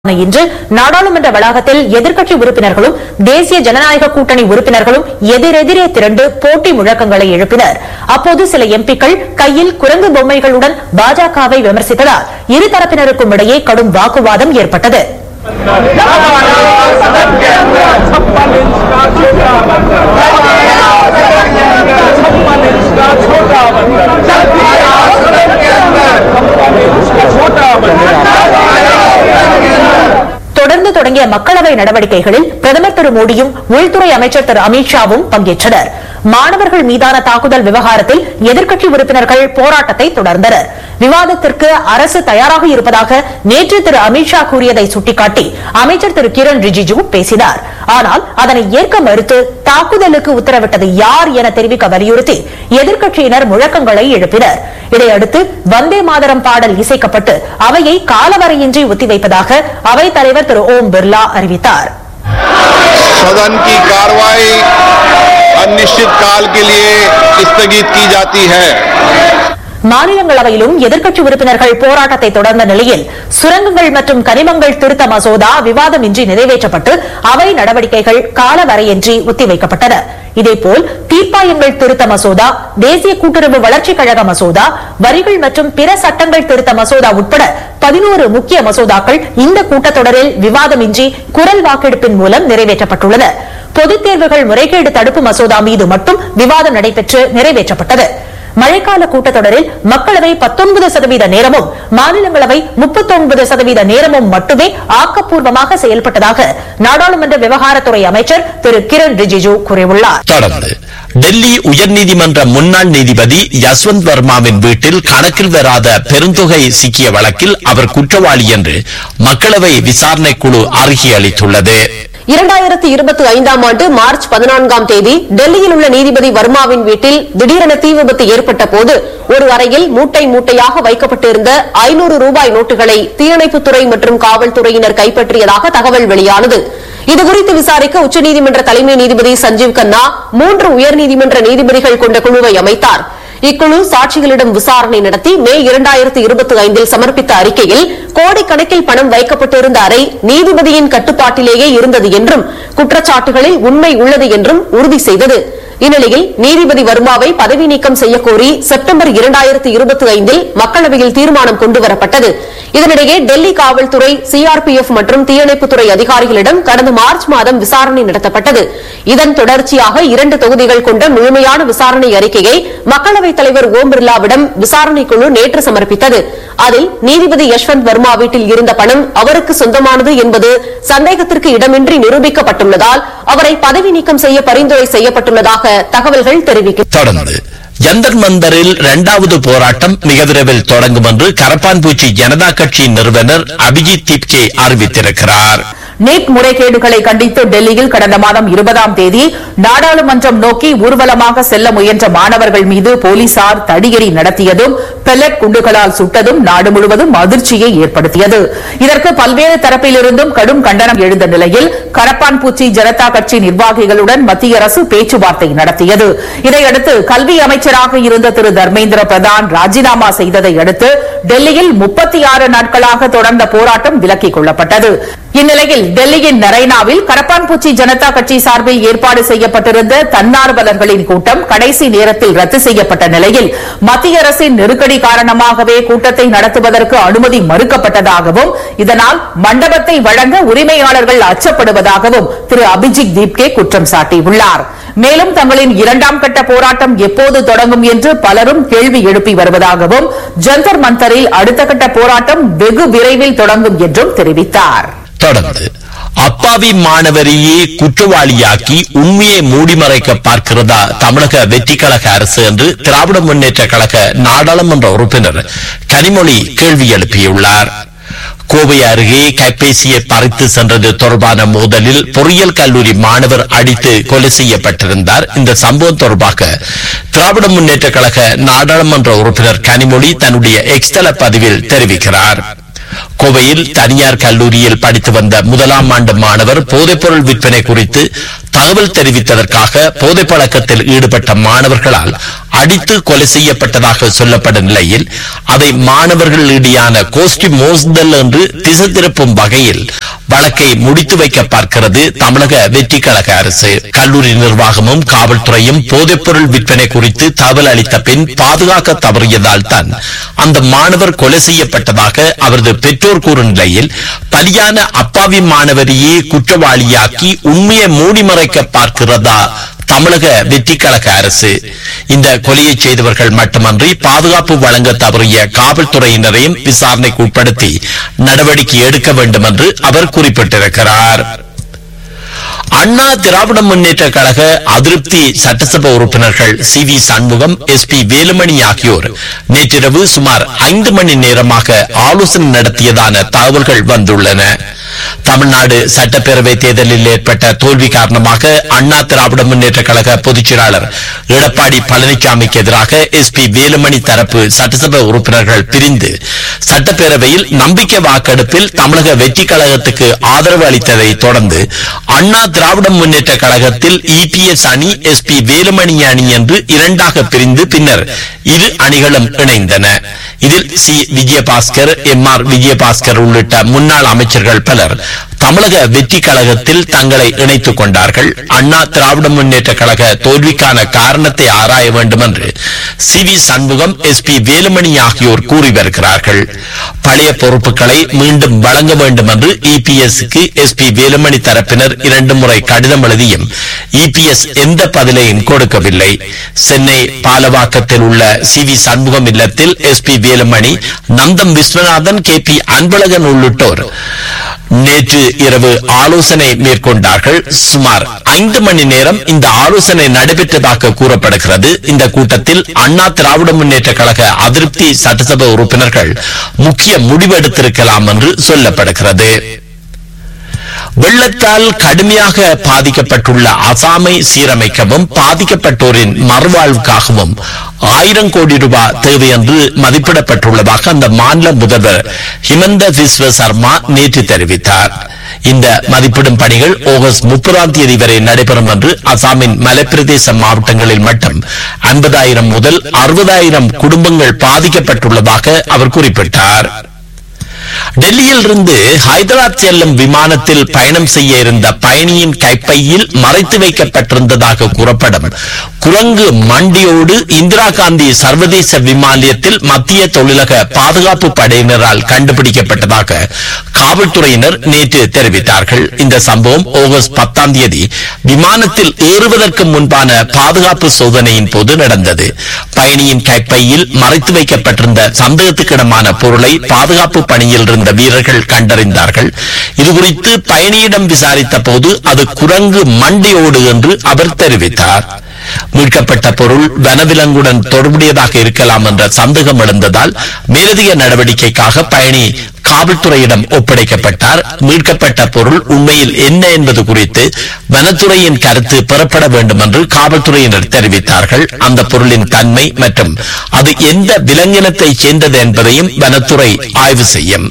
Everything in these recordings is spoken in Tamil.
இன்று நாடாளுமன்ற வளாகத்தில் எதிர்க்கட்சி உறுப்பினர்களும் தேசிய ஜனநாயக கூட்டணி உறுப்பினர்களும் எதிரெதிரே திரண்டு போட்டி முழக்கங்களை எழுப்பினர் அப்போது சில எம்பிக்கள் கையில் குரங்கு பொம்மைகளுடன் பாஜகவை விமர்சித்ததால் இருதரப்பினருக்கும் இடையே கடும் வாக்குவாதம் ஏற்பட்டது छप्पन इंच का छोटा बंदर छप्पन इंच का छोटा बंदर छप्पन इंच का छोटा बंदर தொடர்ந்து தொடங்கிய மக்களவை நடவடிக்கைகளில் பிரதமர் திரு மோடியும் உள்துறை அமைச்சர் திரு அமித்ஷாவும் பங்கேற்றனர் மாணவர்கள் மீதான தாக்குதல் விவகாரத்தில் எதிர்க்கட்சி உறுப்பினர்கள் போராட்டத்தை தொடர்ந்தனர் விவாதத்திற்கு அரசு தயாராக இருப்பதாக நேற்று திரு அமித்ஷா கூறியதை சுட்டிக்காட்டி அமைச்சர் திரு கிரண் ரிஜிஜு பேசினார் ஆனால் அதனை ஏற்க மறுத்து தாக்குதலுக்கு உத்தரவிட்டது யார் என தெரிவிக்க வலியுறுத்தி எதிர்க்கட்சியினர் முழக்கங்களை எழுப்பினர் இதையடுத்து வந்தே மாதரம் பாடல் இசைக்கப்பட்டு அவையை காலவரையின்றி ஒத்திவைப்பதாக அவைத் தலைவர் திரு ஓம் பிர்லா அறிவித்தார் सदन की कार्रवाई अनिश्चित काल के लिए स्थगित की जाती है மாநிலங்களவையிலும் எதிர்க்கட்சி உறுப்பினர்கள் போராட்டத்தை தொடர்ந்த நிலையில் சுரங்கங்கள் மற்றும் கனிமங்கள் திருத்த மசோதா விவாதமின்றி நிறைவேற்றப்பட்டு அவை நடவடிக்கைகள் காலவரையின்றி ஒத்திவைக்கப்பட்டன இதேபோல் தீர்ப்பாயங்கள் திருத்த மசோதா தேசிய கூட்டுறவு வளர்ச்சிக் கழக மசோதா வரிகள் மற்றும் பிற சட்டங்கள் திருத்த மசோதா உட்பட பதினோரு முக்கிய மசோதாக்கள் இந்த கூட்டத்தொடரில் விவாதமின்றி குரல் வாக்கெடுப்பின் மூலம் நிறைவேற்றப்பட்டுள்ளன பொதுத் தேர்வுகள் முறைகேடு தடுப்பு மசோதா மீது மட்டும் விவாதம் நடைபெற்று நிறைவேற்றப்பட்டது மழைக்கால கூட்டத்தொடரில் மக்களவை 19 சதவீத நேரமும் மாநிலங்களவை 39 சதவீத நேரமும் மட்டுமே ஆக்கப்பூர்வமாக செயல்பட்டதாக நாடாளுமன்ற விவகாரத்துறை அமைச்சர் திரு கிரண் ரிஜிஜு கூறியுள்ளார் தொடர்ந்து டெல்லி உயர்நீதிமன்ற முன்னாள் நீதிபதி யஸ்வந்த் வர்மாவின் வீட்டில் கணக்கில் வராத பெருந்தொகை சிக்கிய வழக்கில் அவர் குற்றவாளி என்று மக்களவை விசாரணை குழு அறிக்கை அளித்துள்ளது இரண்டாயிரத்தி இருபத்தி ஐந்தாம் ஆண்டு மார்ச் பதினான்காம் தேதி டெல்லியில் உள்ள நீதிபதி வர்மாவின் வீட்டில் திடீரென தீ விபத்து ஏற்பட்ட போது ஒரு அறையில் மூட்டை மூட்டையாக வைக்கப்பட்டிருந்த ஐநூறு ரூபாய் நோட்டுகளை தீயணைப்புத்துறை மற்றும் காவல்துறையினர் கைப்பற்றியதாக தகவல் வெளியானது இதுகுறித்து விசாரிக்க உச்சநீதிமன்ற தலைமை நீதிபதி சஞ்சீவ் கன்னா மூன்று உயர்நீதிமன்ற நீதிபதிகள் கொண்ட குழுவை அமைத்தார் இக்குழு சாட்சிகளிடம் விசாரணை நடத்தி மே இரண்டாயிரத்து இருபத்தி ஐந்தில் சமர்ப்பித்த அறிக்கையில் கோடிக்கணக்கில் பணம் வைக்கப்பட்டிருந்த அறை நீதிபதியின் கட்டுப்பாட்டிலேயே இருந்தது என்றும் குற்றச்சாட்டுகளில் உண்மை உள்ளது என்றும் உறுதி செய்தது இந்நிலையில் நீதிபதி வர்மாவை பதவி நீக்கம் செய்யக்கோரி செப்டம்பர் இரண்டாயிரத்து இருபத்தி ஐந்தில் மக்களவையில் தீர்மானம் கொண்டுவரப்பட்டது இதனிடையே டெல்லி காவல்துறை சிஆர்பிஎஃப் மற்றும் தீயணைப்புத்துறை அதிகாரிகளிடம் கடந்த மார்ச் மாதம் விசாரணை நடத்தப்பட்டது இதன் தொடர்ச்சியாக இரண்டு தொகுதிகள் கொண்ட முழுமையான விசாரணை அறிக்கையை மக்களவைத் தலைவர் ஓம் பிர்லாவிடம் விசாரணை குழு நேற்று சமர்ப்பித்தது அதில் நீதிபதி யஷ்வந்த் வர்மா வீட்டில் இருந்த பணம் அவருக்கு சொந்தமானது என்பது சந்தேகத்திற்கு இடமின்றி நிரூபிக்கப்பட்டுள்ளதால் அவரை பதவி நீக்கம் செய்ய பரிந்துரை செய்யப்பட்டுள்ளதாக தகவல்கள் தெரிவிக்கின்றன தொடர்ந்து ஜந்தர் மந்தரில் இரண்டாவது போராட்டம் மிக விரைவில் தொடங்கும் என்று கரப்பான்பூச்சி ஜனதா கட்சியின் நிறுவனர் அபிஜித் திப்கே அறிவித்திருக்கிறார் நீட் முறைகேடுகளை கண்டித்து டெல்லியில் கடந்த மாதம் இருபதாம் தேதி நாடாளுமன்றம் நோக்கி ஊர்வலமாக செல்ல முயன்ற மாணவர்கள் மீது போலீசார் தடியடி நடத்தியதும் பெல்லட் குண்டுகளால் சுட்டதும் நாடு முழுவதும் அதிர்ச்சியை ஏற்படுத்தியது இதற்கு பல்வேறு தரப்பிலிருந்தும் கடும் கண்டனம் எழுந்த நிலையில் கரப்பான்பூச்சி ஜனதா கட்சி நிர்வாகிகளுடன் மத்திய அரசு பேச்சுவார்த்தை நடத்தியது இதையடுத்து கல்வி அமைச்சராக இருந்த திரு தர்மேந்திர பிரதான் ராஜினாமா செய்ததை அடுத்து டெல்லியில் முப்பத்தி ஆறு நாட்களாக தொடர்ந்த போராட்டம் விலக்கிக் கொள்ளப்பட்டது இந்நிலையில் டெல்லியின் நரைனாவில் கரப்பான்பூச்சி ஜனதா கட்சி சார்பில் ஏற்பாடு செய்யப்பட்டிருந்த தன்னார்வலர்களின் கூட்டம் கடைசி நேரத்தில் ரத்து செய்யப்பட்ட நிலையில் மத்திய அரசின் நெருக்கடி காரணமாகவே கூட்டத்தை நடத்துவதற்கு அனுமதி மறுக்கப்பட்டதாகவும் இதனால் மண்டபத்தை வழங்க உரிமையாளர்கள் அச்சப்படுவதாகவும் திரு அபிஜித் தீப்கே குற்றம் சாட்டியுள்ளார் மேலும் தங்களின் இரண்டாம் கட்ட போராட்டம் எப்போது தொடங்கும் என்று பலரும் கேள்வி எழுப்பி வருவதாகவும் ஜந்தர் மந்தரில் அடுத்த கட்ட போராட்டம் வெகு விரைவில் தொடங்கும் என்றும் தெரிவித்தார் தொடர்ந்து அப்பாவி மாணவரையே குற்றவாளியாக்கி உண்மையை மூடிமறைக்க பார்க்கிறதா தமிழக வெற்றி கழக அரசு என்று திராவிட முன்னேற்ற கழக நாடாளுமன்ற உறுப்பினர் கனிமொழி கேள்வி எழுப்பியுள்ளார் கோவை அருகே கைபேசியை பறித்து சென்றது தொடர்பான மோதலில் பொறியியல் கல்லூரி மாணவர் அடித்து கொலை செய்யப்பட்டிருந்தார் இந்த சம்பவம் தொடர்பாக திராவிட முன்னேற்ற கழக நாடாளுமன்ற உறுப்பினர் கனிமொழி தன்னுடைய எக்ஸ்தல பதிவில் தெரிவிக்கிறார் கோவையில் தனியார் கல்லூரியில் படித்து வந்த முதலாம் ஆண்டு மாணவர் போதைப்பொருள் விற்பனை குறித்து தகவல் தெரிவித்ததற்காக போதை பழக்கத்தில் ஈடுபட்ட மாணவர்களால் அடித்து கொலை செய்யப்பட்டதாக சொல்லப்படும் நிலையில் அதை மாணவர்களிடையான கோஷ்டி மோசுதல் என்று திசை திருப்பும் வகையில் வழக்கை முடித்து வைக்க பார்க்கிறது தமிழக வெற்றி கழக அரசு கல்லூரி நிர்வாகமும் காவல்துறையும் போதைப்பொருள் விற்பனை குறித்து தகவல் அளித்த பின் பாதுகாக்க தவறியதால் தான் அந்த மாணவர் கொலை செய்யப்பட்டதாக அவரது பெற்றோர் கூறும் நிலையில் பலியான அப்பாவி மாணவரையே குற்றவாளியாக்கி உண்மையை மூடி மறைக்க பார்க்கிறதா தமிழக வெற்றி கழக அரசு இந்த கொலையை செய்தவர்கள் மட்டுமன்றி பாதுகாப்பு வழங்க தவறிய காவல்துறையினரையும் விசாரணைக்கு உட்படுத்தி நடவடிக்கை எடுக்க வேண்டும் என்று அவர் குறிப்பிட்டிருக்கிறார் அண்ணா திராவிட முன்னேற்ற கழக அதிருப்தி சட்டசபை உறுப்பினர்கள் C V Shanmugam S P Velumani ஆகியோர் நேற்றிரவு சுமார் ஐந்து மணி நேரமாக ஆலோசனை நடத்தியதான தகவல்கள் வந்துள்ளன தமிழ்நாடு சட்டப்பேரவை தேர்தலில் ஏற்பட்ட தோல்வி காரணமாக அண்ணா திராவிட முன்னேற்ற கழக பொதுச் செயலாளர் எடப்பாடி பழனிசாமிக்கு எதிராக எஸ் பி வேலுமணி தரப்பு சட்டசபை உறுப்பினர்கள் பிரிந்து சட்டப்பேரவையில் நம்பிக்கை வாக்கெடுப்பில் தமிழக வெற்றி கழகத்துக்கு ஆதரவு அளித்ததை தொடர்ந்து அண்ணா திராவிட முன்னேற்ற கழகத்தில் இபிஎஸ் அணி எஸ் பி வேலுமணி அணி என்று இரண்டாக பிரிந்து பின்னர் இரு அணிகளும் இணைந்தன இதில் C Vijayabaskar M R Vijayabaskar உள்ளிட்ட முன்னாள் அமைச்சர்கள் பலர் தமிழக வெற்றி கழகத்தில் தங்களை இணைத்துக் கொண்டார்கள் அண்ணா திராவிட முன்னேற்ற கழக தோல்விக்கான காரணத்தை ஆராய வேண்டும் என்று C V Shanmugam S P Velumani ஆகியோர் கூறி வருகிறார்கள் பழைய பொறுப்புகளை மீண்டும் வழங்க வேண்டும் என்று இபிஎஸ் க்கு எஸ் பி வேலுமணி தரப்பினர் இரண்டு முறை கடிதம் எழுதியும் இபிஎஸ் எந்த பதிலையும் கொடுக்கவில்லை சென்னை பாலவாக்கத்தில் உள்ள சி வி சண்முகம் இல்லத்தில் S P Velumani Natham Viswanathan K P Anbalagan உள்ளிட்டோர் நேற்று இரவு ஆலோசனை மேற்கொண்டார்கள் சுமார் ஐந்து மணி நேரம் இந்த ஆலோசனை நடைபெற்றதாக கூறப்படுகிறது இந்த கூட்டத்தில் அண்ணா திராவிட முன்னேற்ற கழக அதிருப்தி சட்டசபை உறுப்பினர்கள் முக்கிய முடிவெடுத்திருக்கலாம் என்று சொல்லப்படுகிறது வெள்ளத்தால் கடுமையாக பாதிக்கப்பட்டுள்ள அசாமை சீரமைக்கவும் பாதிக்கப்பட்டோரின் மறுவாழ்வுக்காகவும் ஆயிரம் கோடி ரூபாய் தேவை என்று மதிப்பிடப்பட்டுள்ளதாக அந்த மாநில முதல்வர் ஹிமந்த விஸ்வ சர்மா நேற்று தெரிவித்தார் இந்த மதிப்பிடும் பணிகள் ஆகஸ்ட் முப்பதாம் தேதி வரை நடைபெறும் என்று அசாமின் மலைப்பிரதேச மாவட்டங்களில் மட்டும் ஐம்பதாயிரம் முதல் அறுபதாயிரம் குடும்பங்கள் பாதிக்கப்பட்டுள்ளதாக அவர் குறிப்பிட்டார் டெல்லியில் இருந்து ஹைதராபாத் செல்லும் விமானத்தில் பயணம் செய்ய இருந்த பயணியின் கைப்பையில் மறைத்து வைக்கப்பட்டிருந்ததாக கூறப்படும் குரங்கு மண்டியோடு இந்திரா காந்தி சர்வதேச விமானியத்தில் மத்திய தொழிலக பாதுகாப்பு படையினரால் கண்டுபிடிக்கப்பட்டதாக காவல்துறையினர் நேற்று தெரிவித்தார்கள் இந்த சம்பவம் ஆகஸ்ட் பத்தாம் தேதி விமானத்தில் ஏறுவதற்கு முன்பான பாதுகாப்பு சோதனையின் போது நடந்தது பயணியின் கைப்பையில் மறைத்து வைக்கப்பட்டிருந்த சந்தேகத்துக்கிடமான பொருளை பாதுகாப்பு பணியில் இருந்த வீரர்கள் கண்டறிந்தார்கள் இதுகுறித்து பயணியிடம் விசாரித்த போது அது குரங்கு மண்டியோடு என்று அவர் தெரிவித்தார் மீட்கப்பட்ட பொருள் வனவிலங்குடன் தொடர்புடையதாக இருக்கலாம் என்ற சந்தேகம் எழுந்ததால் மேலதிக நடவடிக்கைக்காக பயணி காவல்துறையிடம் ஒப்படைக்கப்பட்டார் மீட்கப்பட்ட பொருள் உண்மையில் என்ன என்பது குறித்து வனத்துறையின் கருத்து பெறப்பட வேண்டும் என்று காவல்துறையினர் தெரிவித்தார்கள் அந்த பொருளின் தன்மை மற்றும் அது எந்த விலங்கினத்தைச் சேர்ந்தது என்பதையும் வனத்துறை ஆய்வு செய்யும்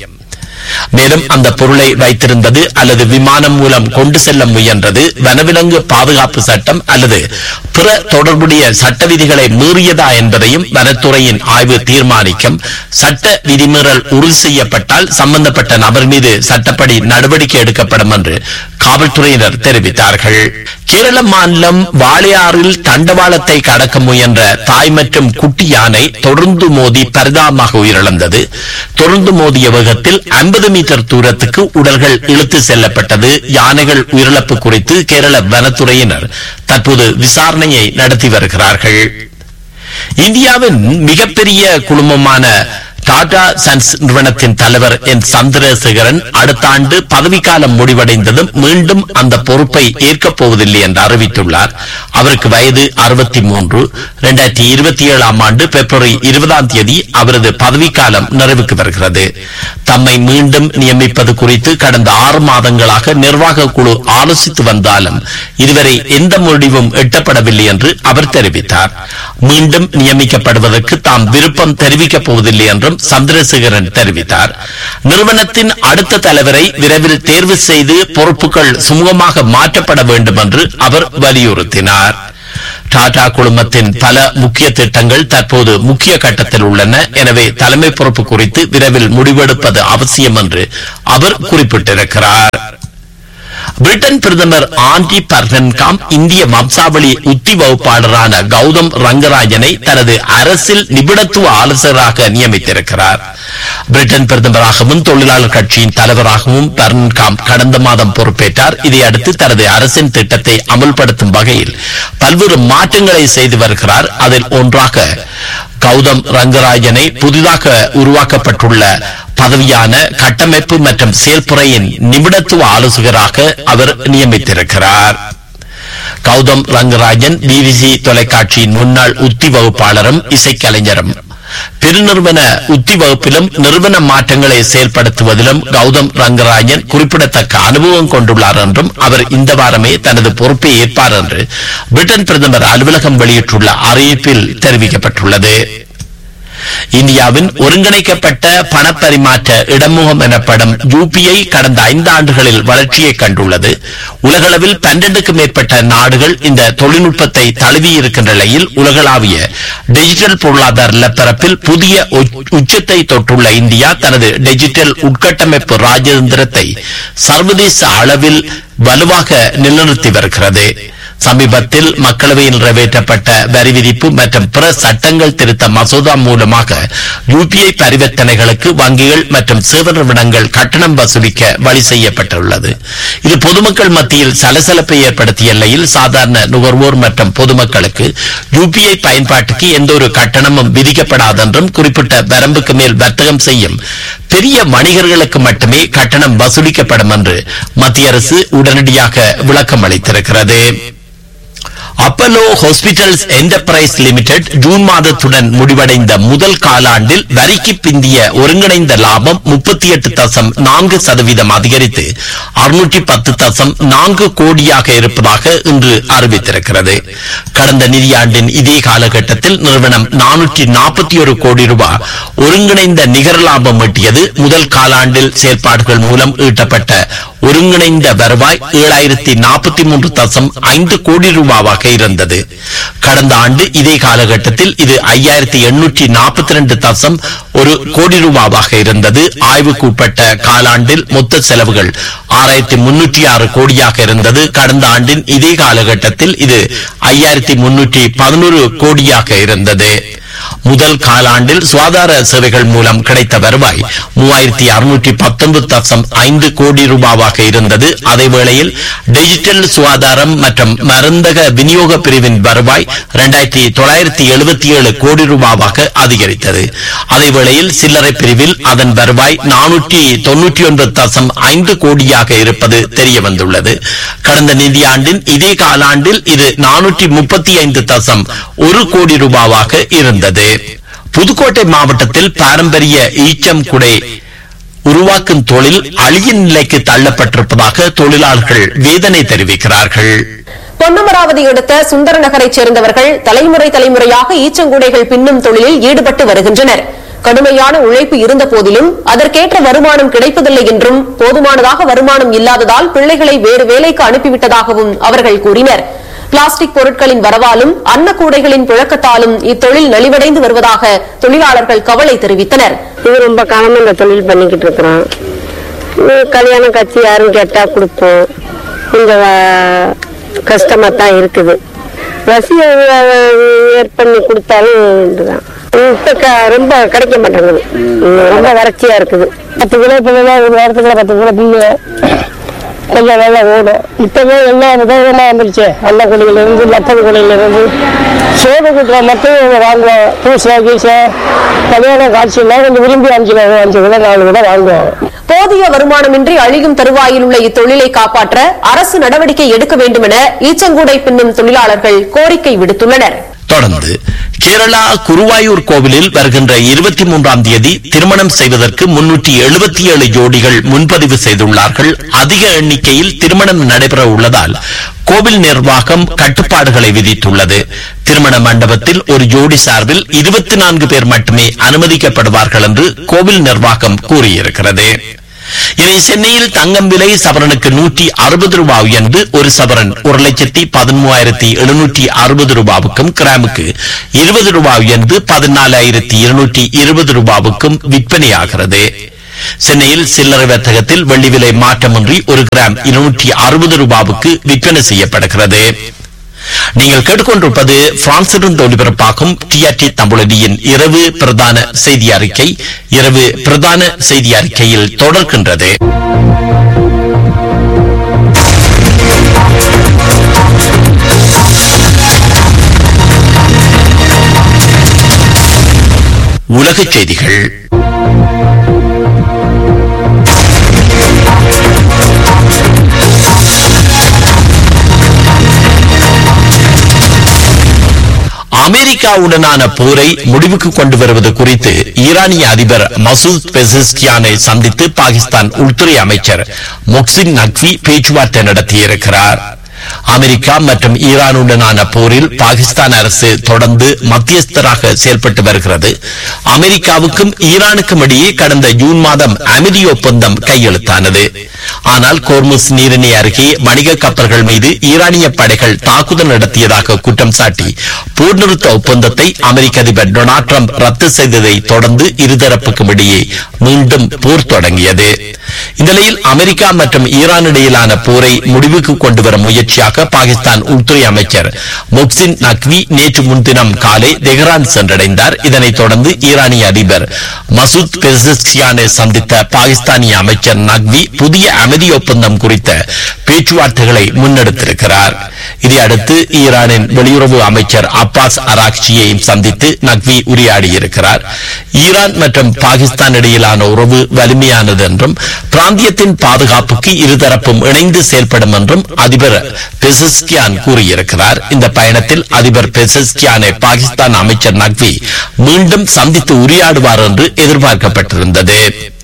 மேலும் அந்த பொருளை வைத்திருந்தது அல்லது விமானம் மூலம் கொண்டு செல்ல முயன்றது வனவிலங்கு பாதுகாப்பு சட்டம் அல்லது பிற தொடர்புடைய சட்ட விதிகளை மீறியதா என்பதையும் வனத்துறையின் ஆய்வு தீர்மானிக்கும் சட்ட விதிமீறல் உறுதி செய்யப்பட்டால் சம்பந்தப்பட்ட நபர் மீது சட்டப்படி நடவடிக்கை எடுக்கப்படும் என்று காவல்துறையினர் தெரிவித்தார்கள் கேரள மாநிலம் வாளையாறில் தண்டவாளத்தை கடக்க முயன்ற தாய் மற்றும் குட்டி யானை தொடர்ந்து மோதி பரிதாபமாக உயிரிழந்தது தொடர்ந்து மோதிய வேகத்தில் ஐம்பது மீட்டர் தூரத்துக்கு உடல்கள் இழுத்து செல்லப்பட்டது யானைகள் உயிரிழப்பு குறித்து கேரள வனத்துறையினர் தற்போது விசாரணையை நடத்தி வருகிறார்கள் இந்தியாவின் மிகப்பெரிய குழுமமான டாடா சன்ஸ் நிறுவனத்தின் தலைவர் என் சந்திரசேகரன் அடுத்த ஆண்டு பதவிக்காலம் முடிவடைந்ததும் மீண்டும் அந்த பொறுப்பை ஏற்கப் போவதில்லை என்று அறிவித்துள்ளார் அவருக்கு வயது அறுபத்தி மூன்று இரண்டாயிரத்தி இருபத்தி ஏழாம் ஆண்டு பிப்ரவரி இருபதாம் தேதி அவரது பதவிக்காலம் நிறைவுக்கு வருகிறது தம்மை மீண்டும் நியமிப்பது குறித்து கடந்த ஆறு மாதங்களாக நிர்வாக குழு ஆலோசித்து வந்தாலும் இதுவரை எந்த முடிவும் எட்டப்படவில்லை என்று அவர் தெரிவித்தார் மீண்டும் நியமிக்கப்படுவதற்கு தாம் விருப்பம் தெரிவிக்கப் போவதில்லை என்றும் சந்திரசேகரன் தெரிவித்தார் நிறுவனத்தின் அடுத்த தலைவரை விரைவில் தேர்வு செய்து பொறுப்புகள் சுமூகமாக மாற்றப்பட வேண்டும் என்று அவர் வலியுறுத்தினார் டாடா குழுமத்தின் பல முக்கிய திட்டங்கள் தற்போது முக்கிய கட்டத்தில் உள்ளன எனவே தலைமை பொறுப்பு குறித்து விரைவில் முடிவெடுப்பது அவசியம் என்று அவர் குறிப்பிட்டிருக்கிறார் பிரிட்டன் பிரதமர் ஆண்டி பர்னன்காம் இந்திய வம்சாவளி உத்தி வகுப்பாளரான கௌதம் ரங்கராஜனை தனது அரசில் நிபுணத்துவ ஆலோசகராக நியமித்திருக்கிறார் பிரிட்டன் பிரதமராகவும் தொழிலாளர் கட்சியின் தலைவராகவும் பர்னன்காம் கடந்த மாதம் பொறுப்பேற்றார் இதையடுத்து தனது அரசின் திட்டத்தை அமல்படுத்தும் வகையில் பல்வேறு மாற்றங்களை செய்து வருகிறார் அதில் ஒன்றாக கௌதம் ரங்கராஜனை புதிதாக உருவாக்கப்பட்டுள்ள பதவியான கட்டமைப்பு மற்றும் செயல்முறையின் நிபுணத்துவ ஆலோசகராக அவர் நியமித்திருக்கிறார் கௌதம் ரங்கராஜன் பிபிசி தொலைக்காட்சியின் முன்னாள் உத்தி வகுப்பாளரும் இசைக்கலைஞரும் பெருநிறுவன உத்தி வகுப்பிலும் நிறுவன மாற்றங்களை செயல்படுத்துவதிலும் கௌதம் ரங்கராஜன் குறிப்பிடத்தக்க அனுபவம் கொண்டுள்ளார் என்றும் அவர் இந்த வாரமே தனது பொறுப்பை ஏற்பார் என்று பிரிட்டன் பிரதமர் அலுவலகம் வெளியிட்டுள்ள அறிவிப்பில் தெரிவிக்கப்பட்டுள்ளது இந்தியாவின் ஒருங்கிணைக்கப்பட்ட பணப்பரிமாற்ற இடமுகம் எனப்படும் யூபிஐ கடந்த ஐந்து ஆண்டுகளில் வளர்ச்சியை கண்டுள்ளது உலகளவில் பன்னெண்டுக்கும் மேற்பட்ட நாடுகள் இந்த தொழில்நுட்பத்தை தழுவியிருக்கின்ற நிலையில் உலகளாவிய டிஜிட்டல் பொருளாதார நிலப்பரப்பில் புதிய உச்- உச்சத்தை தொட்டுள்ள இந்தியா தனது டிஜிட்டல் உட்கட்டமைப்பு ராஜதந்திரத்தை சர்வதேச அளவில் வலுவாக நிலைநிறுத்தி வருகிறது சமீபத்தில் மக்களவையில் நிறைவேற்றப்பட்ட வரி விதிப்பு மற்றும் பிற சட்டங்கள் திருத்த மசோதா மூலமாக யூபிஐ பரிவர்த்தனைகளுக்கு வங்கிகள் மற்றும் சேவை நிறுவனங்கள் கட்டணம் வசூலிக்க வழி செய்யப்பட்டுள்ளது இது பொதுமக்கள் மத்தியில் சலசலப்பை ஏற்படுத்திய நிலையில் சாதாரண நுகர்வோர் மற்றும் பொதுமக்களுக்கு யூபிஐ பயன்பாட்டுக்கு எந்த ஒரு கட்டணமும் விதிக்கப்படாதென்றும் குறிப்பிட்ட வரம்புக்கு மேல் வர்த்தகம் செய்யும் பெரிய வணிகர்களுக்கு மட்டுமே கட்டணம் வசூலிக்கப்படும் என்று மத்திய அரசு உடனடியாக விளக்கம் அளித்திருக்கிறது Apollo hospitals enterprise limited June மாதத்துடன் முடிவடைந்த முதல் காலாண்டில் வரிக்கு பிந்திய ஒருங்கிணைந்த லாபம் முப்பத்தி எட்டு தசம் நான்கு சதவீதம் அதிகரித்து அறுநூற்றி பத்து தசம் நான்கு கோடியாக இருப்பதாக இன்று அறிவித்திருக்கிறது கடந்த நிதியாண்டின் இதே காலகட்டத்தில் நிறுவனம் நானூற்றி நாற்பத்தி ஒரு கோடி ரூபாய் ஒருங்கிணைந்த நிகர லாபம் ஈட்டியது முதல் காலாண்டில் செயல்பாடுகள் மூலம் ஈட்டப்பட்ட ஒருங்கிணைந்த வருவாய் ஏழாயிரத்தி நாற்பத்தி மூன்று தசம் ஐந்து கோடி ரூபாவாக இருந்தது கடந்த ஆண்டு இதே காலகட்டத்தில் இது ஐயாயிரத்தி எண்ணூற்றி நாற்பத்தி ரெண்டு தசம் ஒரு கோடி ரூபாவாக இருந்தது ஆய்வுக்கு உட்பட்ட காலாண்டில் மொத்த செலவுகள் ஆறாயிரத்தி முன்னூற்றி ஆறு கோடியாக இருந்தது கடந்த ஆண்டின் இதே காலகட்டத்தில் இது ஐயாயிரத்தி முன்னூற்றி பதினோரு கோடியாக இருந்தது முதல் காலாண்டில் சுகாதார சேவைகள் மூலம் கிடைத்த வருவாய் மூவாயிரத்தி அறுநூற்றி பத்தொன்பது தசம் ஐந்து கோடி ரூபாவாக இருந்தது அதே வேளையில் டிஜிட்டல் சுகாதாரம் மற்றும் மருந்தக விநியோக பிரிவின் வருவாய் இரண்டாயிரத்தி தொள்ளாயிரத்தி எழுபத்தி ஏழு கோடி ரூபாவாக அதிகரித்தது அதே வேளையில் சில்லறை பிரிவில் அதன் வருவாய் நானூற்றி தொன்னூற்றி ஒன்பது தசம் ஐந்து கோடியாக இருப்பது தெரிய வந்துள்ளது கடந்த நிதியாண்டின் இதே காலாண்டில் இது நானூற்றி முப்பத்தி ஐந்து தசம் ஒரு கோடி ரூபாவாக இருந்தது புதுக்கோட்டை மாவட்டத்தில் பாரம்பரிய ஈச்சம் குடை உருவாக்கும் தொழில் அழியின் நிலைக்கு தள்ளப்பட்டிருப்பதாக தொழிலாளர்கள் வேதனை தெரிவிக்கிறார்கள் பொன்னமராவதி அடுத்த சுந்தர நகரைச் சேர்ந்தவர்கள் தலைமுறை தலைமுறையாக ஈச்சங்கூடைகள் பின்னும் தொழிலில் ஈடுபட்டு வருகின்றனர் கடுமையான உழைப்பு இருந்த போதிலும் அதற்கேற்ற வருமானம் கிடைப்பதில்லை என்றும் போதுமானதாக வருமானம் இல்லாததால் பிள்ளைகளை வேறு வேலைக்கு அனுப்பிவிட்டதாகவும் அவர்கள் கூறினர் பிளாஸ்டிக் பொருட்களின் வரவாலும் அன்னக்கூடைகளின் புழக்கத்தாலும் இத்தொழில் நலிவடைந்து வருவதாக தொழிலாளர்கள் கவலை தெரிவித்தனர் இது ரொம்ப காலமா இந்த தொழில் பண்ணிக்கிட்டு இருக்கிறோம் இது கல்யாண காட்சி யாரும் கேட்டா கொடுப்போம் கொஞ்சம் வ- கஷ்டமா தான் இருக்குது வசதி ஏற்பண்ணி கொடுத்தாலும் இதுதான் இப்ப க- ரொம்ப கிடைக்க மாட்டேங்குது ம், ரொம்ப வறட்சியா இருக்குது பத்து கிலோ பிள்ளை ஒரு வாரத்துக்குள்ள பத்து கிலோ பிள்ளை கொஞ்சம் நல்லா ஓடும் இப்பவே எல்லா விதவிதமா வந்துருச்சு அன்ன குழியில இருந்து லப்பது குழியில இருந்து சோறு குட்டுற மட்டும் வாங்குவோம் பூசை கீசை கல்யாண காட்சியெல்லாம் கொஞ்சம் விரும்பி அஞ்சு கிலோ அஞ்சு கிலோ நாலு கிலோ வாங்குவோம் போதிய வருமானமின்றி அழியும் தருவாயில் உள்ள இத்தொழிலை காப்பாற்ற அரசு நடவடிக்கை எடுக்க வேண்டும் என ஈச்சங்கூடை பின்னும் தொழிலாளர்கள் கோரிக்கை விடுத்துள்ளனர் தொடர்ந்து கேரளா குருவாயூர் கோவிலில் வருகின்ற இருபத்தி மூன்றாம் தேதி திருமணம் செய்வதற்கு முன்னூற்றி எழுபத்தி ஏழு ஜோடிகள் முன்பதிவு செய்துள்ளார்கள் அதிக எண்ணிக்கையில் திருமணம் நடைபெற உள்ளதால் கோவில் நிர்வாகம் கட்டுப்பாடுகளை விதித்துள்ளது திருமண மண்டபத்தில் ஒரு ஜோடி சார்பில் இருபத்தி நான்கு பேர் மட்டுமே அனுமதிக்கப்படுவார்கள் என்று கோவில் நிர்வாகம் கூறியிருக்கிறது இனி சென்னையில் தங்கம் விலை சவரனுக்கு நூற்றி அறுபது ரூபாய் உயர்ந்து ஒரு சவரன் ஒரு லட்சத்தி பதிமூவாயிரத்தி எழுநூற்றி அறுபது ரூபாவுக்கும் கிராமுக்கு இருபது ரூபாய் உயர்ந்து பதினாலாயிரத்தி இருநூற்றி இருபது ரூபாவுக்கும் விற்பனையாகிறது சென்னையில் சில்லறை வர்த்தகத்தில் வெள்ளி விலை மாற்றமின்றி ஒரு கிராம் இருநூற்றி அறுபது ரூபாவுக்கு விற்பனை செய்யப்படுகிறது நீங்கள் கேட்டுக்கொண்டிருப்பது பிரான்சிலிருந்து ஒலிபரப்பாகும் டிஆர்டி தமிழடியின் இரவு பிரதான செய்தி அறிக்கை இரவு பிரதான செய்தி அறிக்கையில் தொடர்கின்றது உலகச் செய்திகள் அமெரிக்காவுடனான போரை முடிவுக்கு கொண்டு வருவது குறித்து ஈரானிய அதிபர் மசூத் பெசிஸ்கியானை சந்தித்து பாகிஸ்தான் உள்துறை அமைச்சர் மொக்சின் நக்வி பேச்சுவார்த்தை நடத்தியிருக்கிறார் அமெரிக்கா மற்றும் ஈரானுடனான போரில் பாகிஸ்தான் அரசு தொடர்ந்து மத்தியஸ்தராக செயல்பட்டு வருகிறது அமெரிக்காவுக்கும் ஈரானுக்கும் இடையே கடந்த ஜூன் மாதம் அமைதி ஒப்பந்தம் கையெழுத்தானது ஆனால் கோர்முஸ் நீரிணை அருகே வணிக கப்பல்கள் மீது ஈரானிய படைகள் தாக்குதல் நடத்தியதாக குற்றம் சாட்டி போர் நிறுத்த ஒப்பந்தத்தை அமெரிக்க அதிபர் டொனால்ட் ட்ரம்ப் ரத்து செய்ததை தொடர்ந்து இருதரப்புக்கும் இடையே மீண்டும் போர் தொடங்கியது இந்நிலையில் அமெரிக்கா மற்றும் ஈரான் இடையிலான போரை முடிவுக்கு கொண்டு வர முயற்சியாக பாகிஸ்தான் உள்துறை அமைச்சர் முக்சின் நக்வி நேற்று முன்தினம் காலை தெஹ்ரான் சென்றடைந்தார் இதனைத் தொடர்ந்து ஈரானிய அதிபர் மசூத் பெசிஸ்கியானை சந்தித்த பாகிஸ்தானிய அமைச்சர் நக்வி புதிய அமைதி ஒப்பந்தம் குறித்த பேச்சுவார்த்தைகளை முன்னெடுத்திருக்கிறார் இதையடுத்து ஈரானின் வெளியுறவு அமைச்சர் அப்பாஸ் அராக்சியையும் சந்தித்து நக்வி உரையாடியிருக்கிறார் ஈரான் மற்றும் பாகிஸ்தான் இடையிலான உறவு வலிமையானது என்றும் பிராந்தியத்தின் பாதுகாப்புக்கு இருதரப்பும் இணைந்து செயல்படும் என்றும் அதிபர் பெசஸ்கியான் கூறியிருக்கிறார் இந்த பயணத்தில் அதிபர் பெசஸ்கியானை பாகிஸ்தான் அமைச்சர் நக்வி மீண்டும் சந்தித்து உரையாடுவார் என்று எதிர்பார்க்கப்பட்டிருந்தது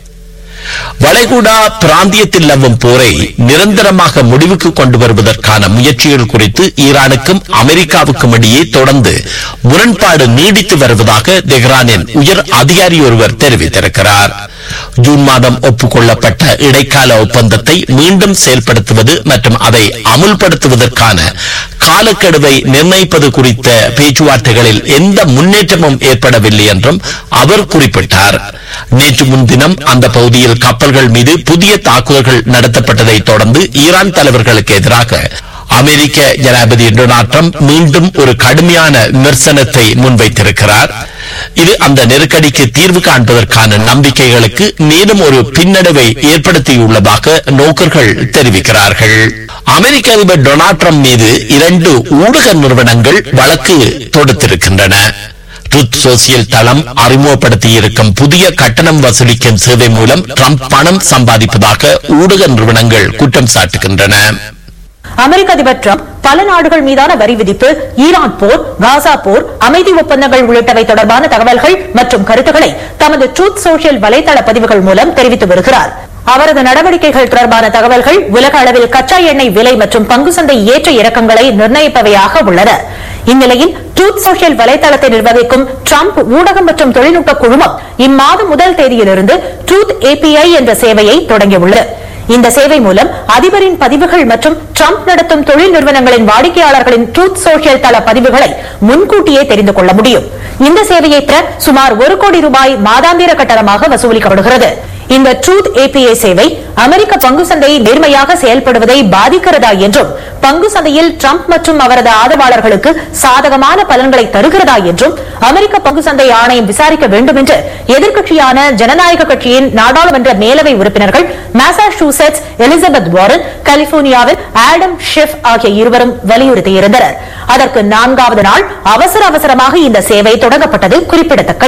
வளைகுடா பிராந்தியத்தில் நிலவும் போரை நிரந்தரமாக முடிவுக்கு கொண்டு வருவதற்கான முயற்சிகள் குறித்து ஈரானுக்கும் அமெரிக்காவுக்கும் இடையே தொடர்ந்து முரண்பாடு நீடித்து வருவதாக தெஹ்ரானின் உயர் அதிகாரி ஒருவர் தெரிவித்திருக்கிறார் ஜூன் மாதம் ஒப்புக்கொள்ளப்பட்ட இடைக்கால ஒப்பந்தத்தை மீண்டும் செயல்படுத்துவது மற்றும் அதை அமுல்படுத்துவதற்கான காலக்கெடுவை நிர்ணயிப்பது குறித்த பேச்சுவார்த்தைகளில் எந்த முன்னேற்றமும் ஏற்படவில்லை என்றும் அவர் குறிப்பிட்டார் நேற்று முன்தினம் அந்த பகுதியில் கப்பல்கள் மீது புதிய தாக்குதல்கள் நடத்தப்பட்டதை தொடர்ந்து ஈரான் தலைவர்களுக்கு எதிராக அமெரிக்க ஜனாதிபதி டொனால்ட் ட்ரம்ப் மீண்டும் ஒரு கடுமையான விமர்சனத்தை முன்வைத்திருக்கிறார் இது அந்த நெருக்கடிக்கு தீர்வு காண்பதற்கான நம்பிக்கைகளுக்கு மேலும் ஒரு பின்னடைவை ஏற்படுத்தியுள்ளதாக நோக்கர்கள் தெரிவிக்கிறார்கள் அமெரிக்க அதிபர் டொனால்ட் ட்ரம்ப் மீது இரண்டு ஊடக நிறுவனங்கள் வழக்கு தொடுத்திருக்கின்றன ட்ரூத் சோசியல் தளம் அறிமுகப்படுத்தியிருக்கும் புதிய கட்டணம் வசூலிக்கும் சேவை மூலம் ட்ரம்ப் பணம் சம்பாதிப்பதாக ஊடக நிறுவனங்கள் குற்றம் சாட்டுகின்றன அமெரிக்க அதிபர் டிரம்ப் பல நாடுகள் மீதான வரி விதிப்பு ஈரான் போர் காசா போர் அமைதி ஒப்பந்தங்கள் உள்ளிட்டவை தொடர்பான தகவல்கள் மற்றும் கருத்துக்களை தமது ட்ரூத் சோஷியல் வலைதள பதிவுகள் மூலம் தெரிவித்து வருகிறார் அவரது நடவடிக்கைகள் தொடர்பான தகவல்கள் உலக அளவில் கச்சா எண்ணெய் விலை மற்றும் பங்கு சந்தை ஏற்ற இறக்கங்களை நிர்ணயிப்பவையாக உள்ளன இந்நிலையில் ட்ரூத் சோஷியல் வலைதளத்தை நிர்வகிக்கும் ட்ரம்ப் ஊடகம் மற்றும் தொழில்நுட்ப குழுமம் இம்மாதம் முதல் தேதியிலிருந்து ட்ரூத் ஏபிஐ என்ற சேவையை தொடங்கியுள்ளது இந்த சேவை மூலம் அதிபரின் பதிவுகள் மற்றும் ட்ரம்ப் நடத்தும் தொழில் நிறுவனங்களின் வாடிக்கையாளர்களின் ட்ரூத் சோஷியல் தள பதிவுகளை முன்கூட்டியே தெரிந்து கொள்ள முடியும் இந்த சேவையை பெற சுமார் ஒரு கோடி ரூபாய் மாதாந்திர கட்டணமாக வசூலிக்கப்படுகிறது இந்த ட்ரூத் ஏபிஐ சேவை அமெரிக்க பங்கு சந்தை நேர்மையாக செயல்படுவதை பாதிக்கிறதா என்றும் பங்கு சந்தையில் ட்ரம்ப் மற்றும் அவரது ஆதரவாளர்களுக்கு சாதகமான பலன்களை தருகிறதா என்றும் அமெரிக்க பங்கு சந்தை ஆணையம் விசாரிக்க வேண்டும் என்று எதிர்க்கட்சியான ஜனநாயக கட்சியின் நாடாளுமன்ற மேலவை உறுப்பினர்கள் மாசாசூசெட்ஸ் எலிசபெத் வாரன் கலிபோர்னியாவில் ஆடம் ஷெஃப் ஆகிய இருவரும் வலியுறுத்தியிருந்தனர் அதற்கு நான்காவது நாள் அவசர அவசரமாக இந்த சேவை தொடங்கப்பட்டது குறிப்பிடத்தக்கது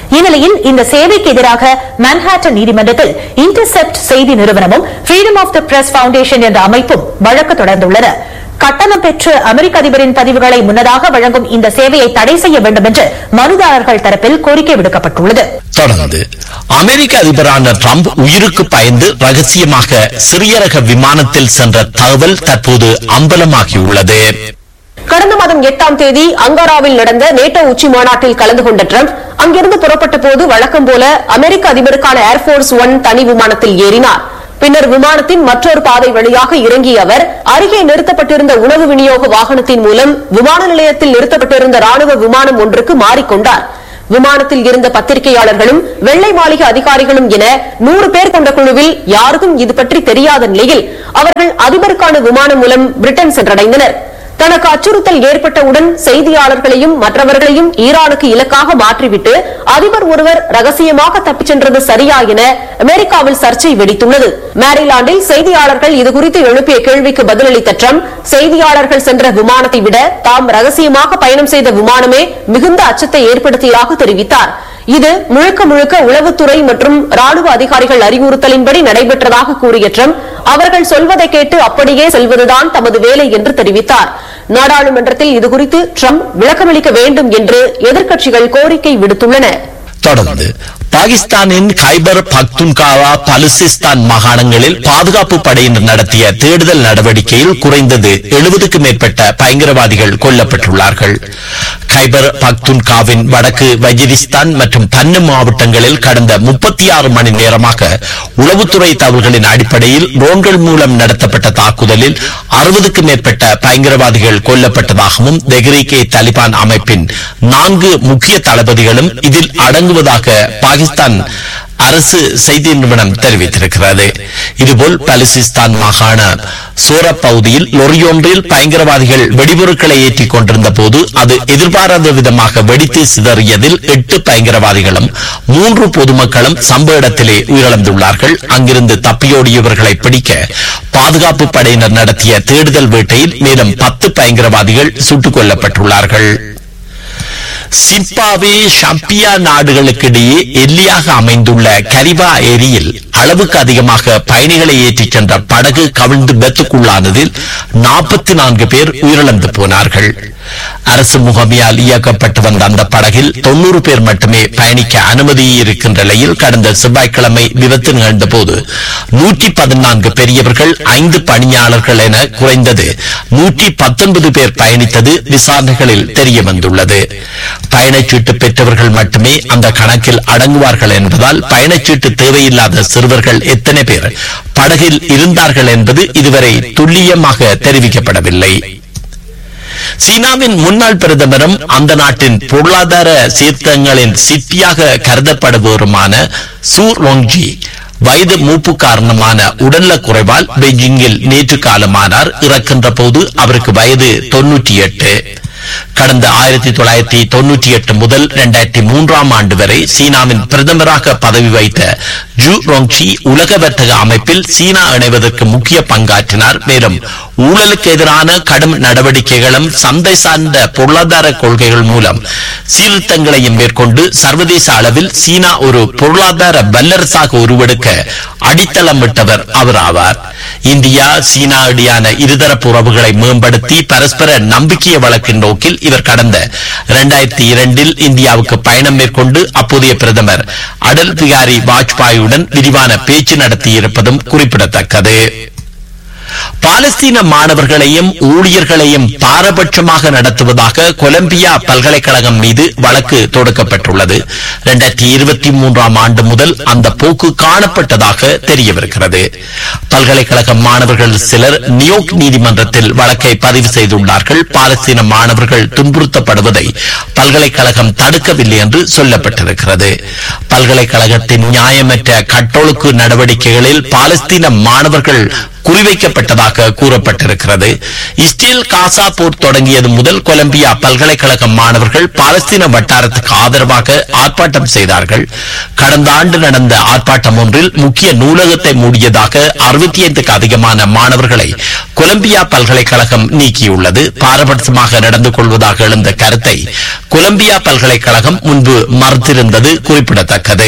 இந்நிலையில் இந்த சேவைக்கு எதிராக மன்ஹாட்டன் நீதிமன்றத்தில் இன்டர்செப்ட் செய்தி நிறுவனமும் freedom of the press foundation என்ற அமைப்பும் வழக்கு தொடர்ந்துள்ளன கட்டணம் பெற்று அமெரிக்க அதிபரின் பதிவுகளை முன்னதாக வழங்கும் இந்த சேவையை தடை செய்ய வேண்டும் என்று மனுதாரர்கள் தரப்பில் கோரிக்கை விடுக்கப்பட்டுள்ளது தொடர்ந்து அமெரிக்க அதிபரான ட்ரம்ப் உயிருக்கு பயந்து ரகசியமாக சிறிய ரக விமானத்தில் சென்ற தகவல் தற்போது அம்பலமாகியுள்ளது கடந்த மாதம் எட்டாம் தேதி அங்காராவில் நடந்த நேட்டோ உச்சி மாநாட்டில் கலந்து கொண்ட ட்ரம்ப் அங்கிருந்து புறப்பட்ட போது வழக்கம் போல அமெரிக்க அதிபருக்கான ஏர்போர்ஸ் ஒன் தனி விமானத்தில் ஏறினார் பின்னர் விமானத்தின் மற்றொரு பாதை வழியாக இறங்கிய அவர் அருகே நிறுத்தப்பட்டிருந்த உணவு விநியோக வாகனத்தின் மூலம் விமான நிலையத்தில் நிறுத்தப்பட்டிருந்த ராணுவ விமானம் ஒன்றுக்கு மாறிக்கொண்டார் விமானத்தில் இருந்த பத்திரிகையாளர்களும் வெள்ளை மாளிகை அதிகாரிகளும் என நூறு பேர் கொண்ட குழுவில் யாருக்கும் இது பற்றி தெரியாத நிலையில் அவர்கள் அதிபருக்கான விமானம் மூலம் பிரிட்டன் சென்றடைந்தனர் தனக்கு அச்சுறுத்தல் ஏற்பட்டவுடன் செய்தியாளர்களையும் மற்றவர்களையும் ஈரானுக்கு இலக்காக மாற்றிவிட்டு அதிபர் ஒருவர் ரகசியமாக தப்பிச் சென்றது சரியா என அமெரிக்காவில் சர்ச்சை வெடித்துள்ளது மேரிலாந்தில் செய்தியாளர்கள் இதுகுறித்து எழுப்பிய கேள்விக்கு பதிலளித்த ட்ரம்ப் செய்தியாளர்கள் சென்ற விமானத்தை விட தாம் ரகசியமாக பயணம் செய்த விமானமே மிகுந்த அச்சத்தை ஏற்படுத்தியதாக தெரிவித்தார் இது முழுக்க முழுக்க உளவுத்துறை மற்றும் ராணுவ அதிகாரிகள் அறிவுறுத்தலின்படி நடைபெற்றதாக கூறிய ட்ரம்ப் அவர்கள் சொல்வதை கேட்டு அப்படியே செல்வதுதான் தமது வேலை என்று தெரிவித்தார் நாடாளுமன்றத்தில் இதுகுறித்து ட்ரம்ப் விளக்கமளிக்க வேண்டும் என்று எதிர்க்கட்சிகள் கோரிக்கை விடுத்துள்ளன தொடர்ந்து பாகிஸ்தானின் கைபர் பக்துன்காவா பலுசிஸ்தான் மாகாணங்களில் பாதுகாப்பு படையினர் நடத்திய தேடுதல் நடவடிக்கையில் குறைந்தது எழுபதுக்கும் மேற்பட்ட பயங்கரவாதிகள் கொல்லப்பட்டுள்ளார்கள் கைபர் பக்துன்காவின் வடக்கு வஜிரிஸ்தான் மற்றும் பன்னு மாவட்டங்களில் கடந்த முப்பத்தி ஆறு மணி நேரமாக உளவுத்துறை தகவல்களின் அடிப்படையில் ட்ரோன்கள் மூலம் நடத்தப்பட்ட தாக்குதலில் அறுபதுக்கும் மேற்பட்ட பயங்கரவாதிகள் கொல்லப்பட்டதாகவும் தெஹ்ரீகே தாலிபான் அமைப்பின் நான்கு முக்கிய தளபதிகளும் இதில் அடங்குவதாக பாகிஸ்தான் அரசு செய்தி நிறுவனம் தெரிவித்திருக்கிறது இதுபோல் பலுசிஸ்தான் மாகாண சோரப் பகுதியில் லொரியொன்றில் பயங்கரவாதிகள் வெடிபொருட்களை ஏற்றிக் கொண்டிருந்த போது அது எதிர்பாராத விதமாக வெடித்து சிதறியதில் எட்டு பயங்கரவாதிகளும் மூன்று பொதுமக்களும் சம்பவ இடத்திலே உயிரிழந்துள்ளார்கள் அங்கிருந்து தப்பியோடியவர்களை பிடிக்க பாதுகாப்பு படையினர் நடத்திய தேடுதல் வேட்டையில் மேலும் பத்து பயங்கரவாதிகள் சுட்டுக் கொல்லப்பட்டுள்ளார்கள் சிம்பாவே ஷம்பியா நாடுகளுக்கிடையே எல்லையாக அமைந்துள்ள கரிபா ஏரியில் அளவுக்கு அதிகமாக பயணிகளை ஏற்றிச் சென்ற படகு கவிழ்ந்து பெத்துக்குள்ளானதில் நாற்பத்தி நான்கு பேர் உயிரிழந்து போனார்கள் அரசு முகமையால் இயக்கப்பட்டு வந்த அந்த படகில் தொன்னூறு பேர் மட்டுமே பயணிக்க அனுமதி இருக்கின்ற நிலையில் கடந்த செவ்வாய்க்கிழமை விபத்து நிகழ்ந்த போது நூற்றி பதினான்கு பெரியவர்கள் ஐந்து பணியாளர்கள் என குறைந்தது நூற்றி பத்தொன்பது பேர் பயணித்தது விசாரணைகளில் தெரிய வந்துள்ளது பயணச்சீட்டு பெற்றவர்கள் மட்டுமே அந்த கணக்கில் அடங்குவார்கள் என்பதால் பயணச்சீட்டு தேவையில்லாத சிறுவர்கள் எத்தனை பேர் படகில் இருந்தார்கள் என்பது இதுவரை துல்லியமாக தெரிவிக்கப்படவில்லை சீனாவின் முன்னாள் பிரதமரும் அந்த நாட்டின் பொருளாதார சீர்திருத்தங்களின் சிற்பியாக கருதப்படுபவருமான சூ ரோங்ஜி வயது மூப்பு காரணமான உடல்நலக் குறைவால் பெய்ஜிங்கில் நேற்று காலமானார் இறக்கின்ற போது அவருக்கு வயது தொன்னூற்றி எட்டு கடந்த ஆயிரத்தி தொள்ளாயிரத்தி தொன்னூற்றி எட்டு முதல் இரண்டாயிரத்தி மூன்றாம் ஆண்டு வரை சீனாவின் பிரதமராக பதவி வைத்த ஜூ ரோங்ஷி உலக வர்த்தக அமைப்பில் சீனா இணைவதற்கு முக்கிய பங்காற்றினார் மேலும் ஊழலுக்கு எதிரான கடும் நடவடிக்கைகளும் சந்தை சார்ந்த பொருளாதார கொள்கைகள் மூலம் சீர்திருத்தங்களையும் மேற்கொண்டு சர்வதேச அளவில் சீனா ஒரு பொருளாதார வல்லரசாக உருவெடுக்க அடித்தளமிட்டவர் அவர் ஆவார் இந்தியா சீனா இடையான இருதரப்பு உறவுகளை மேம்படுத்தி பரஸ்பர நம்பிக்கையை வளர்க்கின்ற நோக்கில் இவர் கடந்த இரண்டாயிரத்தி இரண்டில் இந்தியாவுக்கு பயணம் மேற்கொண்டு அப்போதைய பிரதமர் அடல் பிகாரி வாஜ்பாயுடன் விரிவான பேச்சு நடத்தியிருப்பதும் குறிப்பிடத்தக்கது பாலஸ்தீன மாணவர்களையும் ஊழியர்களையும் பாரபட்சமாக நடத்துவதாக கொலம்பியா பல்கலைக்கழகம் மீது வழக்கு தொடுக்கப்பட்டுள்ளது இரண்டாயிரத்தி இருபத்தி மூன்றாம் ஆண்டு முதல் அந்த போக்கு காணப்பட்டதாக தெரியவிருக்கிறது பல்கலைக்கழக மாணவர்கள் சிலர் நியோக் நீதிமன்றத்தில் வழக்கை பதிவு செய்துள்ளார்கள் பாலஸ்தீன மாணவர்கள் துன்புறுத்தப்படுவதை பல்கலைக்கழகம் தடுக்கவில்லை என்று சொல்லப்பட்டிருக்கிறது பல்கலைக்கழகத்தின் நியாயமற்ற கட்டொழுக்கு நடவடிக்கைகளில் பாலஸ்தீன மாணவர்கள் குறிவைக்கப்பட்டதாக கூறப்பட்டிருக்கிறது இஸ்ரேல் காசா போர் தொடங்கியது முதல் கொலம்பியா பல்கலைக்கழக மாணவர்கள் பாலஸ்தீன வட்டாரத்துக்கு ஆதரவாக ஆர்ப்பாட்டம் செய்தார்கள் கடந்த ஆண்டு நடந்த ஆர்ப்பாட்டம் ஒன்றில் முக்கிய நூலகத்தை மூடியதாக அறுபத்தி ஐந்துக்கு அதிகமான மாணவர்களை கொலம்பியா பல்கலைக்கழகம் நீக்கியுள்ளது பாரபட்சமாக நடந்து கொள்வதாக எழுந்த கருத்தை கொலம்பியா பல்கலைக்கழகம் முன்பு மறுத்திருந்தது குறிப்பிடத்தக்கது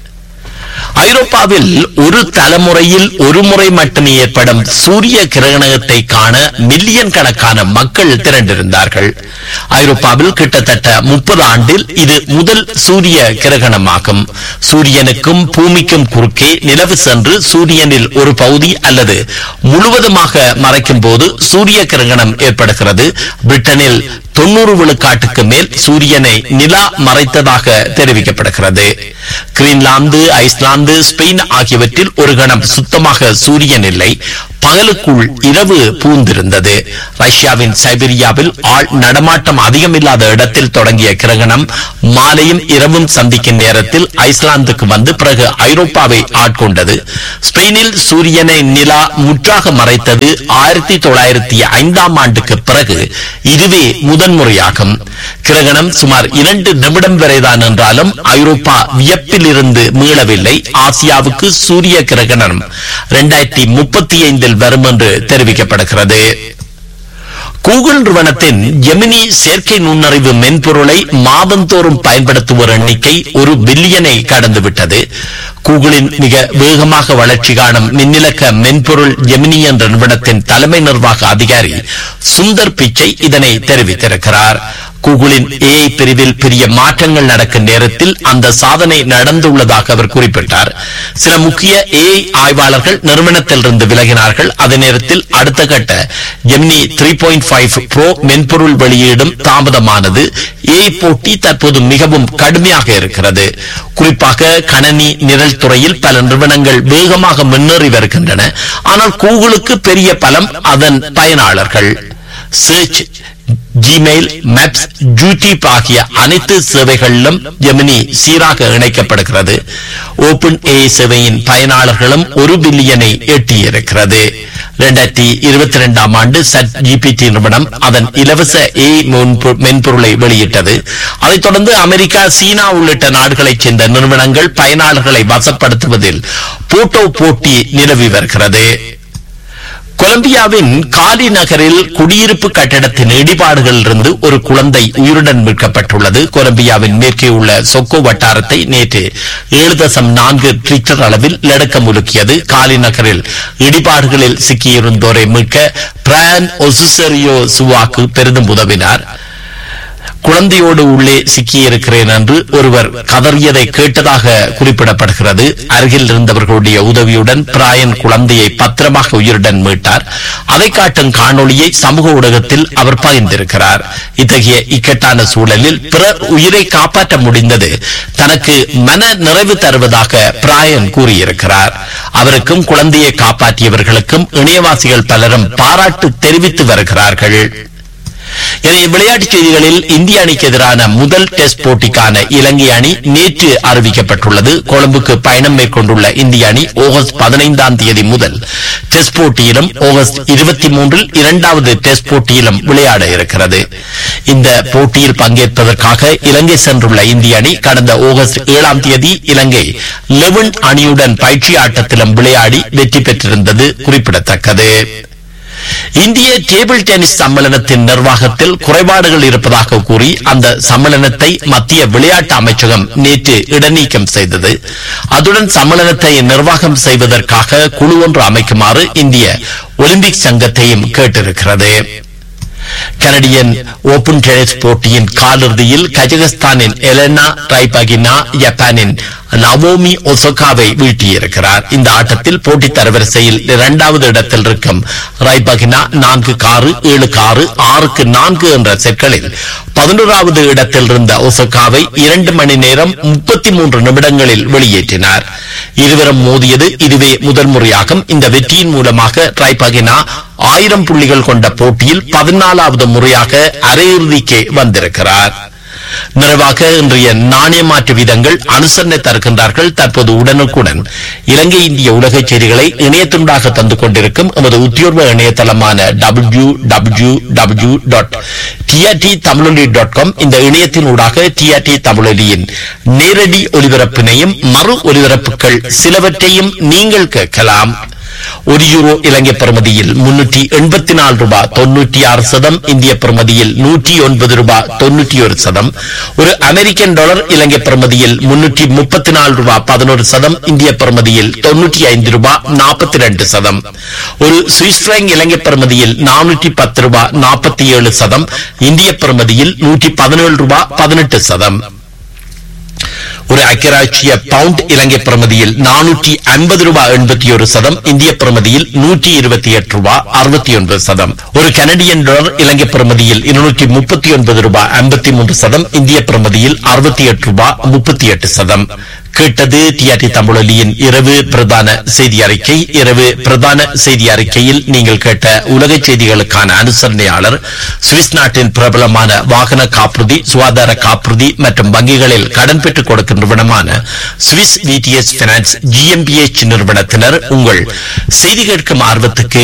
ஐரோப்பாவில் ஒரு தலைமுறையில் ஒரு முறை மட்டுமே ஏற்படும் சூரிய கிரகணத்தை காண மில்லியன் கணக்கான மக்கள் திரண்டிருந்தார்கள் ஐரோப்பாவில் கிட்டத்தட்ட முப்பது ஆண்டில் இது முதல் சூரிய கிரகணமாகும் சூரியனுக்கும் பூமிக்கும் குறுக்கே நிலவு சென்று சூரியனில் ஒரு பகுதி அல்லது முழுவதுமாக மறைக்கும் போது சூரிய கிரகணம் ஏற்படுகிறது பிரிட்டனில் தொண்ணூறு விழுக்காட்டுக்கு மேல் சூரியனை நிலா மறைத்ததாக தெரிவிக்கப்படுகிறது கிரீன்லாந்து ஐஸ்லாந்து ஸ்பெயின் ஆகியவற்றில் ஒரு கணம் சுத்தமாக சூரியன் இல்லை பகலுக்குள் இரவு பூந்திருந்தது ரஷ்யாவின் சைபீரியாவில் ஆள் நடமாட்டம் அதிகமில்லாத இடத்தில் தொடங்கிய கிரகணம் மாலையும் இரவும் சந்திக்கும் நேரத்தில் ஐஸ்லாந்துக்கு வந்து பிறகு ஐரோப்பாவை ஆட்கொண்டது ஸ்பெயினில் சூரியனை நிலா முற்றாக மறைத்தது ஆயிரத்தி தொள்ளாயிரத்தி ஐந்தாம் ஆண்டுக்கு பிறகு இதுவே முதன்முறையாகும் கிரகணம் சுமார் இரண்டு நிமிடம் வரைதான் என்றாலும் ஐரோப்பா வியப்பில் இருந்து மீளவில்லை ஆசியாவுக்கு சூரிய கிரகணம் இரண்டாயிரத்தி முப்பத்தி ஐந்தில் வரும் என்று தெரிவிக்கப்படுகிறது கூகுள் நிறுவனத்தின் ஜெமினி செயற்கை நுண்ணறிவு மென்பொருளை மாதந்தோறும் பயன்படுத்துவோர் எண்ணிக்கை ஒரு பில்லியனை கடந்துவிட்டது கூகுளின் மிக வேகமாக வளர்ச்சி காணும் மின்னிலக்க மென்பொருள் ஜெமினி என்ற நிறுவனத்தின் தலைமை நிர்வாக அதிகாரி சுந்தர் பிச்சை இதனை தெரிவித்திருக்கிறார் கூகுளின் ஏஐ பிரிவில் பெரிய மாற்றங்கள் நடக்கும் நேரத்தில் அந்த சாதனை நடந்துள்ளதாக அவர் குறிப்பிட்டார் சில முக்கிய ஏஐ ஆய்வாளர்கள் நிறுவனத்திலிருந்து விலகினார்கள் அதே நேரத்தில் அடுத்த கட்ட Gemini three point five pro மென்பொருள் வெளியீடும் தாமதமானது ஏஐ போட்டி தற்போது மிகவும் கடுமையாக இருக்கிறது குறிப்பாக கணனி நிரல் துறையில் பல நிறுவனங்கள் வேகமாக முன்னேறி வருகின்றன ஆனால் கூகுளுக்கு பெரிய பலம் அதன் பயனாளர்கள் சர்ச் ஜிமெயில் மேப்ஸ் யூடியூப் ஆகிய அனைத்து சேவைகளிலும் ஜெமினி சீராக இணைக்கப்படுகிறது ஓபன் ஏ சேவையின் பயனாளர்களும் ஒரு பில்லியனை எட்டியிருக்கிறது இரண்டாயிரத்தி இருபத்தி இரண்டாம் ஆண்டு சட் ஜிபிடி நிறுவனம் அதன் இலவச ஏ மென்பொருளை வெளியிட்டது அதைத் தொடர்ந்து அமெரிக்கா சீனா உள்ளிட்ட நாடுகளைச் சேர்ந்த நிறுவனங்கள் பயனாளர்களை வசப்படுத்துவதில் போட்டோ போட்டி நிலவி வருகிறது கொலம்பியாவின் காலி நகரில் குடியிருப்பு கட்டடத்தின் இடிபாடுகளிலிருந்து ஒரு குழந்தை உயிருடன் மீட்கப்பட்டுள்ளது கொலம்பியாவின் மேற்கே உள்ள சொக்கோ வட்டாரத்தை நேற்று ஏழு தசம் நான்கு ரிக்டர் அளவில் லடுக்கம் உலுக்கியது காலி நகரில் இடிபாடுகளில் சிக்கியிருந்தோரை மீட்க பிரான் ஒசுசெரியோ சுவாக்கு பெரிதும் உதவினார் குழந்தையோடு உள்ளே சிக்கியிருக்கிறேன் என்று ஒருவர் கதறியதை கேட்டதாக குறிப்பிடப்படுகிறது அருகில் இருந்தவர்களுடைய உதவியுடன் பிராயன் குழந்தையை பத்திரமாக உயிருடன் மீட்டார் அதை காட்டும் காணொளியை சமூக ஊடகத்தில் அவர் பகிர்ந்திருக்கிறார் இத்தகைய இக்கட்டான சூழலில் பிறர் உயிரை காப்பாற்ற முடிந்தது தனக்கு மன நிறைவு தருவதாக பிராயன் கூறியிருக்கிறார் அவருக்கும் குழந்தையை காப்பாற்றியவர்களுக்கும் இணையவாசிகள் பலரும் பாராட்டு தெரிவித்து வருகிறார்கள் எனவே விளையாட்டுச் செய்திகளில் இந்திய அணிக்கு எதிரான முதல் டெஸ்ட் போட்டிக்கான இலங்கை அணி நேற்று அறிவிக்கப்பட்டுள்ளது கொழும்புக்கு பயணம் மேற்கொண்டுள்ள இந்திய அணி ஆகஸ்ட் பதினைந்தாம் தேதி முதல் டெஸ்ட் போட்டியிலும் ஆகஸ்ட் இருபத்தி மூன்றில் இரண்டாவது டெஸ்ட் போட்டியிலும் விளையாட இருக்கிறது இந்த போட்டியில் பங்கேற்பதற்காக இலங்கை சென்றுள்ள இந்திய அணி கடந்த ஆகஸ்ட் ஏழாம் தேதி இலங்கை லெவன் அணியுடன் பயிற்சி ஆட்டத்திலும் விளையாடி வெற்றி பெற்றிருந்தது குறிப்பிடத்தக்கது இந்திய டேபிள் டென்னிஸ் சம்மேளனத்தின் நிர்வாகத்தில் குறைபாடுகள் இருப்பதாக கூறி அந்த சம்மேளனத்தை மத்திய விளையாட்டு அமைச்சகம் நேற்று இடைநீக்கம் செய்தது அதுடன் சம்மேளனத்தை நிர்வாகம் செய்வதற்காக குழு ஒன்று அமைக்குமாறு இந்திய ஒலிம்பிக் சங்கத்தையும் கேட்டிருக்கிறது கனடியன் ஓபன் டென்னிஸ் போட்டியின் காலிறுதியில் கஜகஸ்தானின் எலனா ரைபகினா ஜப்பானின் நவோமி ஒசோகாவை வீழ்த்தியிருக்கிறார் இந்த ஆட்டத்தில் போட்டி தரவரிசையில் இரண்டாவது இடத்தில் இருக்கும் ரைபகினா நான்கு காரு ஏழு காரு ஆறுக்கு நான்கு என்ற செட்களில் பதினோராவது இடத்தில் இருந்த ஒசோகாவை இரண்டு மணி நேரம் முப்பத்தி மூன்று நிமிடங்களில் வெளியேற்றினார் இருவரும் மோதியது இதுவே முதல் முறையாகும் இந்த வெற்றியின் மூலமாக ரைபகினா ஆயிரம் புள்ளிகள் கொண்ட போட்டியில் பதினாலாவது முறையாக அரையிறுதிக்கு வந்திருக்கிறார் நிறைவாக இன்றைய நாணய மாற்று வீதங்கள் அனுசரணை தருகின்றார்கள் தற்போது உடனுக்குடன் இலங்கை இந்திய உலக செய்திகளை இணையத்துண்டாக தந்து கொண்டிருக்கும் எமது உத்தியோர்வ இணையதளமான W W W dot TRT Tamiloli dot com இந்த இணையத்தின் ஊடாக டிஆர்டி தமிழொலியின் நேரடி ஒலிபரப்பினையும் மறு ஒலிபரப்புகள் சிலவற்றையும் நீங்கள் கேட்கலாம் ஒரு யூரோ இலங்கை பிரமதியில் முன்னூற்றி எண்பத்தி நாலு ரூபாய் தொன்னூற்றி ஆறு சதம் இந்திய பிரமதியில் நூற்றி ஒன்பது ரூபாய் தொன்னூற்றி ஒரு சதம் ஒரு அமெரிக்கன் டாலர் இலங்கை பிரமதியில் முன்னூற்றி முப்பத்தி நாலு ரூபாய் பதினோரு சதம் இந்திய பிரமதியில் தொன்னூற்றி ஐந்து ரூபாய் நாற்பத்தி ரெண்டு சதம் ஒரு சுவிஸ் பிராங்க் இலங்கை பிரமதியில் நானூற்றி பத்து ரூபாய் நாற்பத்தி ஏழு சதம் இந்திய பிரமதியில் நூற்றி பதினேழு ரூபாய் பதினெட்டு சதம் ஒரு ஐக்கியராட்சிய பவுண்ட் இலங்கை பிரமதியில் நானூற்றி ஐம்பது ரூபாய் எண்பத்தி ஒரு சதம் இந்திய பிரமதியில் நூற்றி இருபத்தி எட்டு ரூபாய் அறுபத்தி ஒன்பது சதம் ஒரு கனடியன் டாலர் இலங்கை பிரமதியில் இருநூற்றி முப்பத்தி ஒன்பது ரூபாய் ஐம்பத்தி மூன்று சதம் இந்திய பிரமதியில் அறுபத்தி எட்டு ரூபாய் முப்பத்தி எட்டு சதம் கேட்டது டிஆர்டி தமிழொலியின் இரவு பிரதான செய்தி அறிக்கை இரவு பிரதான செய்தி அறிக்கையில் நீங்கள் கேட்ட உலக செய்திகளுக்கான அனுசரணையாளர் சுவிஸ் நாட்டின் பிரபலமான வாகன காப்புறுதி சுகாதார காப்புறுதி மற்றும் வங்கிகளில் கடன் பெற்றுக் கொடுக்கின்ற நிறுவனமான சுவிஸ் விடிஎஸ் பினான்ஸ் ஜிஎம்பிஎச் நிறுவனத்தினர் உங்கள் செய்தி கேட்கும் ஆர்வத்துக்கு